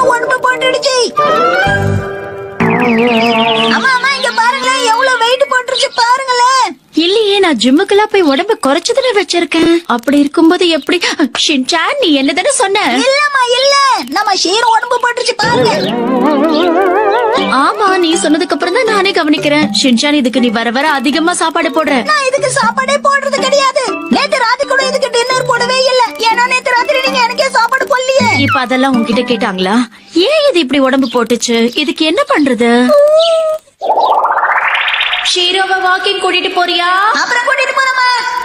உடம்பு போட்டுடுச்சு அம்மா அம்மா இங்க பாருங்களேன் எவ்வளவு வெயிட் போட்டுருச்சு பாருங்களேன் இல்லையே நான் ஜிம்முக்கெல்லாம் போய் உடம்பு குறைச்சதுன்னு வச்சிருக்கேன் அப்படி இருக்கும்போது எப்படி ஷின்சான் நீ என்ன தானே சொன்ன இல்லம்மா இல்ல நம்ம ஷீர் உடம்பு போட்டுருச்சு பாருங்க ஆமா நீ சொன்னதுக்கு அப்புறம் தான் நானே கவனிக்கிறேன் ஷின்சான் இதுக்கு நீ வர வர அதிகமா சாப்பாடு போடுற நான் இதுக்கு சாப்பாடே போடுறது கிடையாது நேத்து ராத்திரி கூட இதுக்கு டின்னர் போடவே இல்ல ஏன்னா நேத்து ராத்திரி நீங்க எனக்கே சாப்பாடு போடலையே இப்ப அதெல்லாம் உன்கிட்ட கேட்டாங்களா ஏன் இது இப்படி உடம்பு போட்டுச்சு இதுக்கு என்ன பண்றது ஷீரோவை வாக்கிங் கூட்டிட்டு போறியா அப்புறம் கூட்டிட்டு போறமா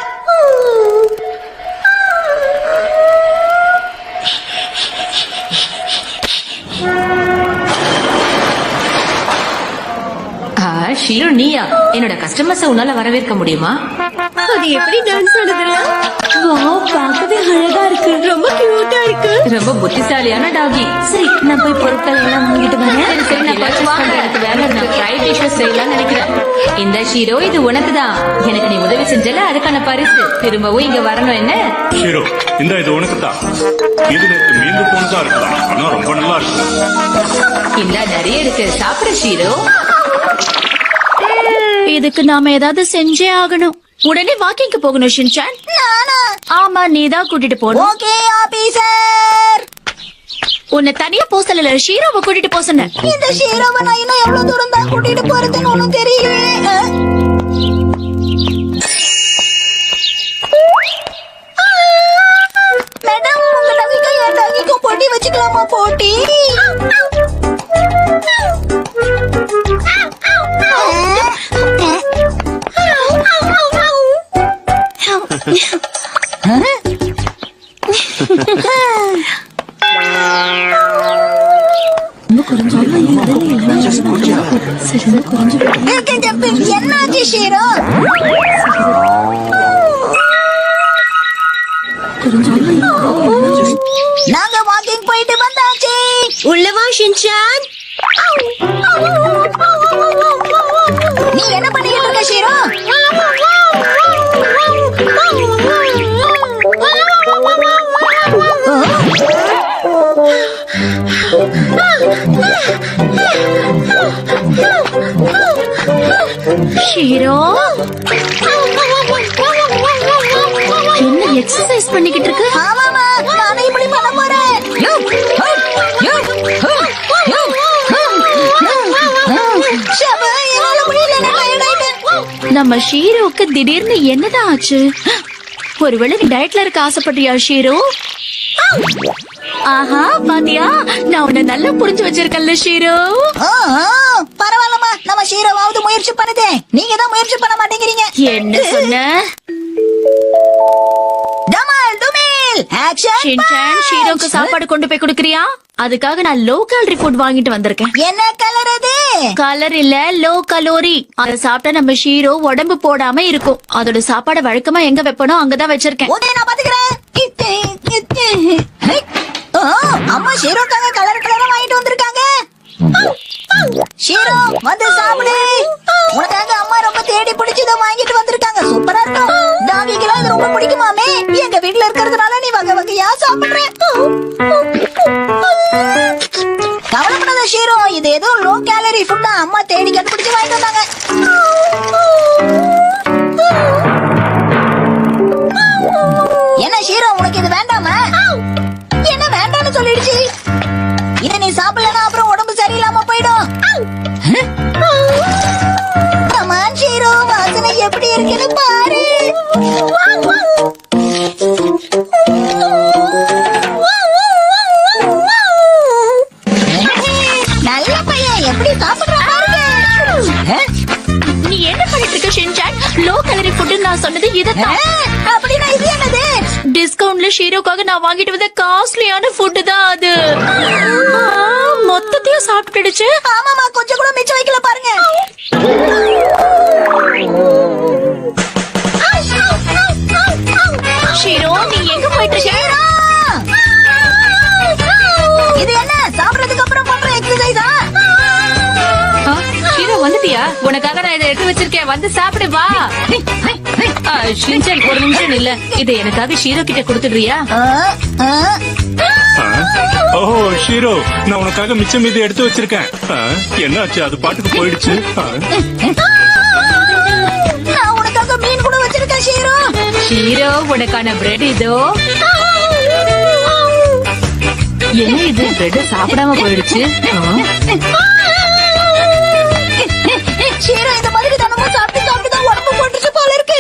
ஆ, ஷீரோ நீயா என்னோட கஸ்டமர்ஸ உன்னால வரவேற்க முடியுமா அது எப்படி டான்ஸ் ஆடுதுல வாவ் பார்க்கவே அழகா இருக்கு ரொம்ப கியூட்டா இருக்கு ரொம்ப புத்திசாலியான டாகி சரி நான் போய் பொருட்கள் எல்லாம் வாங்கிட்டு வரேன் சரி சரி நான் பர்ச்சேஸ் பண்ற எனக்கு வேலை நான் ஃப்ரைட் டிஷ்ஷஸ் செய்யலாம்னு நினைக்கிறேன் இந்த ஷீரோ இது உனக்கு தான் எனக்கு நீ உதவி செஞ்சல அதுக்கான பரிசு திரும்பவும் இங்க வரணும் என்ன ஹீரோ இந்த இது உனக்கு தான் இது நேற்று மீந்து போனதா இருக்கலாம் ஆனா ரொம்ப நல்லா இருக்கு இந்த நிறைய இருக்கு சாப்பிட ஷீரோ இதுக்கு நாம ஏதாவது செஞ்சே ஆகணும் உடனே வாக்கிங்க்கு போகணும் ஷின்சான் நானா ஆமா நீதான் கூட்டிட்டு போகணும் ஓகே ஆபீசர் உன்னை தனியா போ சொல்லல ஷீரோவை கூட்டிட்டு போ சொன்னேன் இந்த ஷீரோவை நான் இன்னும் எவ்வளவு தூரம் தான் கூட்டிட்டு போறதுன்னு ஒண்ணும் தெரியலையே அஹ். மேடம் உங்க டாகிக்கும் என் டாகிக்கும் போட்டி வச்சுக்கலாமா போட்டி என்னாச்சு ஷீரோ நாங்க வாக்கிங் போயிட்டு வந்தாச்சு உள்ளவா ஷின்சான் நீ என்ன பண்ணிட்டு இருக்க ஷீரோ ஷீரோ என்ன எக்ஸசைஸ் பண்ணிக்கிட்டு இருக்கு ஆமாமா நானும் இப்படி பண்ண போறேன் யோ, ஹோ, யோ, ஹோ, யோ, ஹோ, ஹோ. ஷபா, என்னால முடியல நான் tired ஆயிட்டேன். நம்ம ஷீரோவுக்கு திடீர்னு என்னதான் ஆச்சு ஒருவேளை நீ டயட்ல இருக்க ஆசைப்பட்டியா ஷீரோ ஆஹா பாத்தியா நான் உன்னை நல்லா புரிஞ்சு வச்சிருக்கேன்ல ஷீரோ ஆ, ஆ, பரவாயில்லம்மா நம்ம ஷீரோவாவது முயற்சி பண்ணுதே நீங்க தான் முயற்சி பண்ண மாட்டேங்கிறீங்க என்ன சொன்ன டமால் டுமில் ஆக்ஷன் ஷின்சான் ஷீரோக்கு சாப்பாடு கொண்டு போய் கொடுக்கறியா அதுக்காக நான் லோ கேலரி ஃபுட் வாங்கிட்டு வந்திருக்கேன் என்ன கலர் அது கலர் இல்ல லோ கலோரி அத சாப்பிட்டா நம்ம ஷீரோ உடம்பு போடாம இருக்கும் அதோட சாப்பாட வழக்கமா எங்க வைப்பனோ அங்கதான் வச்சிருக்கேன் ஓகே நான் பாத்துக்கிறேன் இத்து, இத்து. ஹை. ஓ, அம்மா ஷீரோக்காக கலர் கலரா வாங்கிட்டு வந்திருக்காங்க ஷீரோ வந்து சாப்பிடு உனக்காக அம்மா ரொம்ப தேடி பிடிச்சத வாங்கிட்டு வந்திருக்காங்க சூப்பரா இருக்கும் டாகிக்கெல்லாம் இது ரொம்ப பிடிக்குமாமே எங்க வீட்ல இருக்கிறதுனால நீ வகை வகையா சாப்பிடுற கவலைப்படாத ஷீரோ இது ஏதோ லோ கேலரி ஃபுட்டா அம்மா தேடி கண்டுபிடிச்சு வாங்கிட்டு வந்தாங்க என்ன ஷீரோ உனக்கு இது வேண்டாமா என்ன வேண்டாம்னு சொல்லிடுச்சு இதை நீ சாப்பிடலனா அப்புறம் உடம்பு சரியில்லாம போயிடும் கமான் ஷீரோ வாசனை எப்படி இருக்குன்னு பாரு நல்ல பையன் எப்படி சாப்பிடுறான் பாருங்க அஹ், நீ என்ன பண்ணிட்டு இருக்க ஷின்சான் லோ கலரி ஃபுட் நான் சொன்னது இதுதான் அஹ், அப்படின்னா இது என்னது டிஸ்கவுண்ட்ல ஷீரோக்காக நான் வாங்கிட்டு வந்த காஸ்ட்லியான ஃபுட் தான் அது ஆ, மொத்தத்தையும் சாப்பிட்டுடுச்சு ஆமாமா கொஞ்சம் கூட மிச்சம் வைக்கல பாருங்க ஷீரோ நீ எங்க போயிட்டு இருக்க ஷீரோ! இது என்ன சாப்பிடுறதுக்கு அப்புறம் பண்ற எக்ஸசைஸா ஆ, ஷீரோ வந்துட்டியா உனக்காக நான் இதை எடுத்து வச்சிருக்கேன் வந்து சாப்பிடு வா ஆ, ஷின்சான் ஒரு நிமிஷம் இல்ல இதை எனக்காக ஷீரோ கிட்ட கொடுத்துடுறியா ஓ ஷீரோ நான் உனக்காக மிச்சம் மீதி எடுத்து வச்சிருக்கேன் ஆ, என்னாச்சு அது பாட்டுக்கு போயிடுச்சு ஆ, நான் உனக்காக மீன் கூட வச்சிருக்கேன் ஷீரோ ஷீரோ உனக்கான பிரெட் இதோ என்ன இது பிரெட் சாப்பிடாம போயிடுச்சு ஆ, ஷீரோ இந்த மாதிரி தினமும் சாப்பிட்டு சாப்பிட்டு தான் உடம்பு போட்டுச்சு போல இருக்கு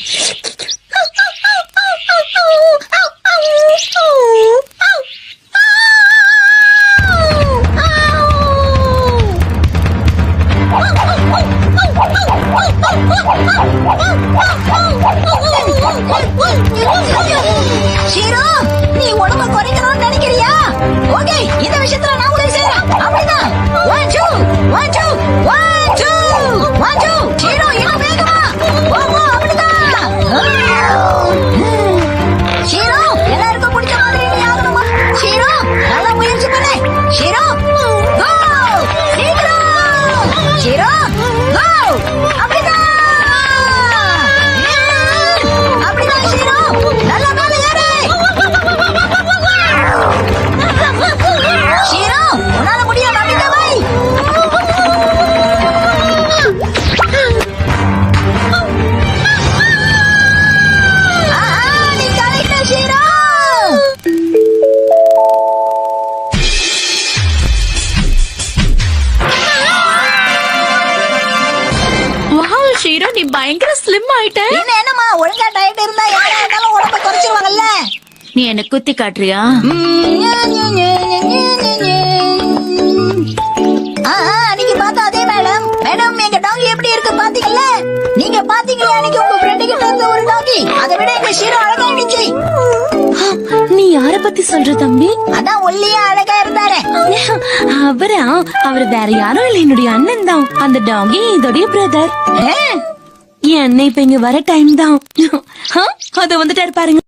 ஷீரோ நீ உடம்ப குறைக்கணும்னு நினைக்கிறியா ஓகே இந்த விஷயத்துல நான் உதவி செய்யறேன் அப்படிதான் one two one two one two one two zero இன்னும் வேகமா ஓ ஓ அப்படிதான் ஷீரோ எல்லாருக்கும் பிடிச்ச மாதிரி நீ ஆகணுமா ஷீரோ நல்லா முயற்சி பண்ணு ஷீரோ கோ சீக்கிரம் ஷீரோ கோ அப்படிதான் அப்படிதான் ஷீரோ நல்லா மேல ஏறு ஷீரோ உன்னால முடியும் நம்பிக்கை வை ஆஹா, நீ கரெக்டா ஷீரோ வாவ் ஷீரோ நீ பயங்கர ஸ்லிம் ஆயிட்ட என்ன என்னம்மா ஒழுங்கா டயட் இருந்தா யாரா இருந்தாலும் உடம்ப குறைச்சிருவாங்கல்ல நீ என்ன குத்தி காட்டுறியா ஆஹா, அன்னைக்கு பார்த்த அதே மேடம் மேடம் எங்க டாங்கி எப்படி இருக்கு பாத்தீங்கல்ல நீங்க பாத்தீங்களா அன்னைக்கு உங்க ஃப்ரெண்டு கிட்ட இருந்த ஒரு டாங்கி அதை விட எங்க ஷீரோ அழகா இருந்துச்சு நீ யார பத்தி சொல்ற தம்பி அதான் ஒல்லியா அழகா இருந்தாரு அவரா அவர் வேற யாரும் இல்ல என்னுடைய அண்ணன் தான் அந்த டாகி இதோடைய பிரதர் ஏ? என் அண்ணன் இப்ப இங்க வர டைம் தான் அத வந்துட்டாரு பாருங்க